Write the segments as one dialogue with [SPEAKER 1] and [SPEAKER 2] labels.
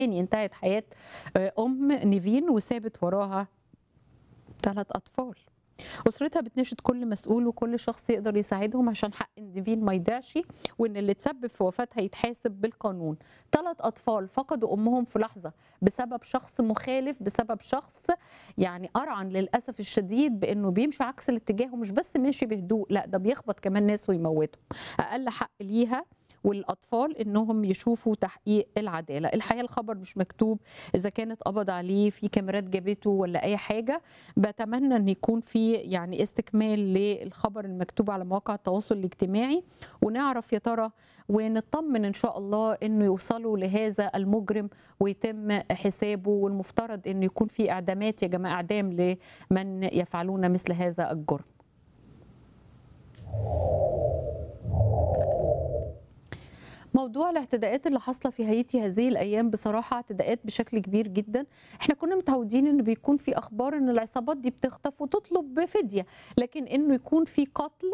[SPEAKER 1] انتهت حياة أم نيفين وسابت وراها ثلاث أطفال أسرتها بتناشد كل مسؤول وكل شخص يقدر يساعدهم عشان حق نيفين ما يضيعش وإن اللي تسبب في وفاتها يتحاسب بالقانون ثلاث أطفال فقدوا أمهم في لحظة بسبب شخص مخالف بسبب شخص يعني أرعن للأسف الشديد بإنه بيمشي عكس الاتجاه ومش بس ماشي بهدوء لا ده بيخبط كمان ناس ويموتهم أقل حق ليها والاطفال انهم يشوفوا تحقيق العداله الحقيقه الخبر مش مكتوب اذا كانت قبض عليه في كاميرات جابته ولا اي حاجه بتمنى ان يكون في يعني استكمال للخبر المكتوب على مواقع التواصل الاجتماعي ونعرف يا ترى ونطمن ان شاء الله انه يوصلوا لهذا المجرم ويتم حسابه والمفترض انه يكون في اعدامات يا جماعه اعدام لمن يفعلون مثل هذا الجرم موضوع الاعتداءات اللي حاصله في هايتي هذه الايام بصراحه اعتداءات بشكل كبير جدا احنا كنا متعودين ان بيكون في اخبار ان العصابات دي بتخطف وتطلب بفديه لكن انه يكون في قتل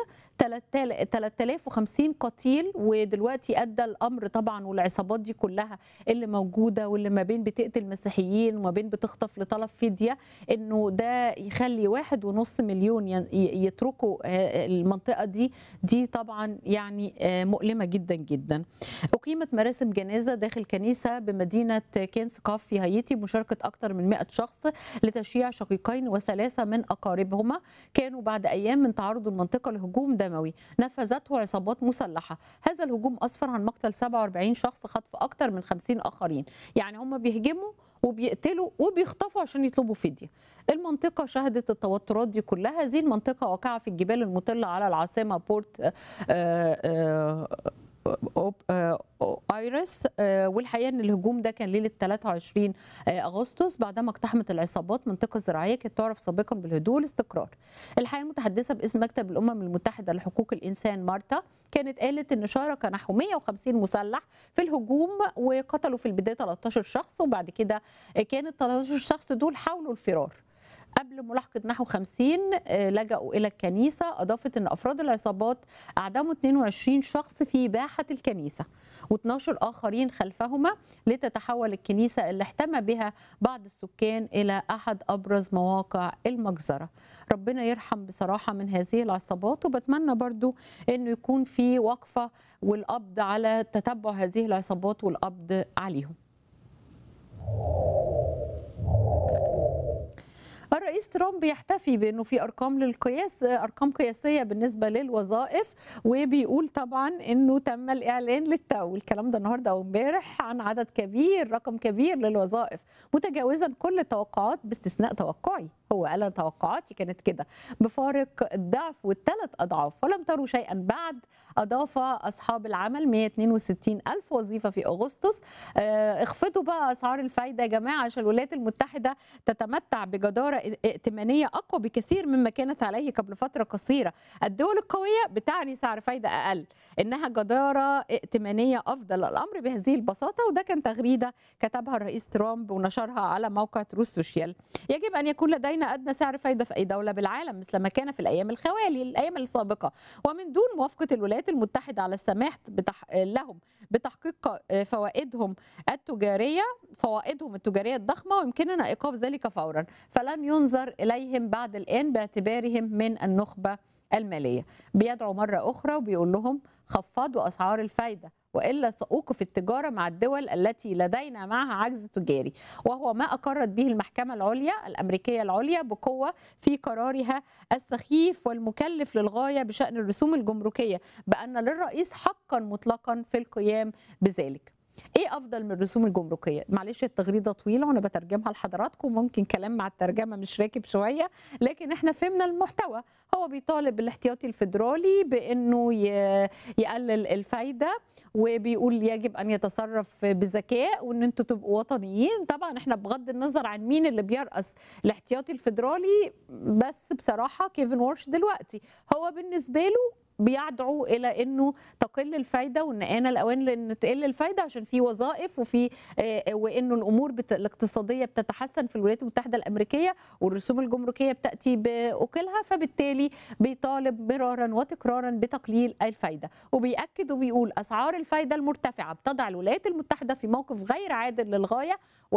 [SPEAKER 1] 3050 قتيل ودلوقتي ادى الامر طبعا والعصابات دي كلها اللي موجوده واللي ما بين بتقتل مسيحيين وما بين بتخطف لطلب فديه انه ده يخلي واحد ونص مليون يتركوا المنطقه دي دي طبعا يعني مؤلمه جدا جدا أقيمت مراسم جنازة داخل كنيسة بمدينة كينس كاف في هايتي بمشاركة أكثر من 100 شخص لتشييع شقيقين وثلاثة من أقاربهما كانوا بعد أيام من تعرض المنطقة لهجوم دموي نفذته عصابات مسلحة هذا الهجوم أسفر عن مقتل 47 شخص خطف أكثر من 50 آخرين يعني هم بيهجموا وبيقتلوا وبيخطفوا عشان يطلبوا فدية المنطقة شهدت التوترات دي كلها هذه المنطقة واقعة في الجبال المطلة على العاصمة بورت آآ آآ ايرس والحقيقه ان الهجوم ده كان ليله 23 اغسطس بعدما اقتحمت العصابات منطقه زراعيه كانت تعرف سابقا بالهدوء والاستقرار. الحقيقه المتحدثه باسم مكتب الامم المتحده لحقوق الانسان مارتا كانت قالت ان شارك نحو 150 مسلح في الهجوم وقتلوا في البدايه 13 شخص وبعد كده كانت 13 شخص دول حاولوا الفرار. قبل ملاحقة نحو 50 لجأوا إلى الكنيسة أضافت أن أفراد العصابات أعدموا 22 شخص في باحة الكنيسة و12 آخرين خلفهما لتتحول الكنيسة اللي احتمى بها بعض السكان إلى أحد أبرز مواقع المجزرة ربنا يرحم بصراحة من هذه العصابات وبتمنى برضو أنه يكون في وقفة والقبض على تتبع هذه العصابات والقبض عليهم الرئيس ترامب يحتفي بانه في ارقام للقياس ارقام قياسيه بالنسبه للوظائف وبيقول طبعا انه تم الاعلان للتو الكلام ده النهارده او امبارح عن عدد كبير رقم كبير للوظائف متجاوزا كل التوقعات باستثناء توقعي هو قال توقعاتي كانت كده بفارق الضعف والثلاث اضعاف ولم تروا شيئا بعد اضاف اصحاب العمل 162 الف وظيفه في اغسطس اخفضوا بقى اسعار الفايده يا جماعه عشان الولايات المتحده تتمتع بجداره ائتمانيه اقوى بكثير مما كانت عليه قبل فتره قصيره الدول القويه بتعني سعر فايده اقل انها جداره ائتمانيه افضل الامر بهذه البساطه وده كان تغريده كتبها الرئيس ترامب ونشرها على موقع تروس سوشيال يجب ان يكون لدينا ادنى سعر فايده في اي دوله بالعالم مثل ما كان في الايام الخوالي الايام السابقه ومن دون موافقه الولايات المتحده على السماح بتح... لهم بتحقيق فوائدهم التجاريه فوائدهم التجاريه الضخمه ويمكننا ايقاف ذلك فورا فلن ينظر اليهم بعد الان باعتبارهم من النخبه الماليه بيدعو مره اخرى وبيقول لهم خفضوا اسعار الفايده والا ساوقف التجاره مع الدول التي لدينا معها عجز تجاري وهو ما اقرت به المحكمه العليا الامريكيه العليا بقوه في قرارها السخيف والمكلف للغايه بشان الرسوم الجمركيه بان للرئيس حقا مطلقا في القيام بذلك ايه افضل من الرسوم الجمركيه معلش التغريده طويله وانا بترجمها لحضراتكم ممكن كلام مع الترجمه مش راكب شويه لكن احنا فهمنا المحتوى هو بيطالب الاحتياطي الفيدرالي بانه يقلل الفايده وبيقول يجب ان يتصرف بذكاء وان انتوا تبقوا وطنيين طبعا احنا بغض النظر عن مين اللي بيرأس الاحتياطي الفيدرالي بس بصراحه كيفن وورش دلوقتي هو بالنسبه له بيدعو الى انه تقل الفايده وان آن الاوان لان تقل الفايده عشان في وظائف وفي آه، وانه الامور بت... الاقتصاديه بتتحسن في الولايات المتحده الامريكيه والرسوم الجمركيه بتاتي باكلها فبالتالي بيطالب مرارا وتكرارا بتقليل الفايده وبيأكد وبيقول اسعار الفايده المرتفعه بتضع الولايات المتحده في موقف غير عادل للغايه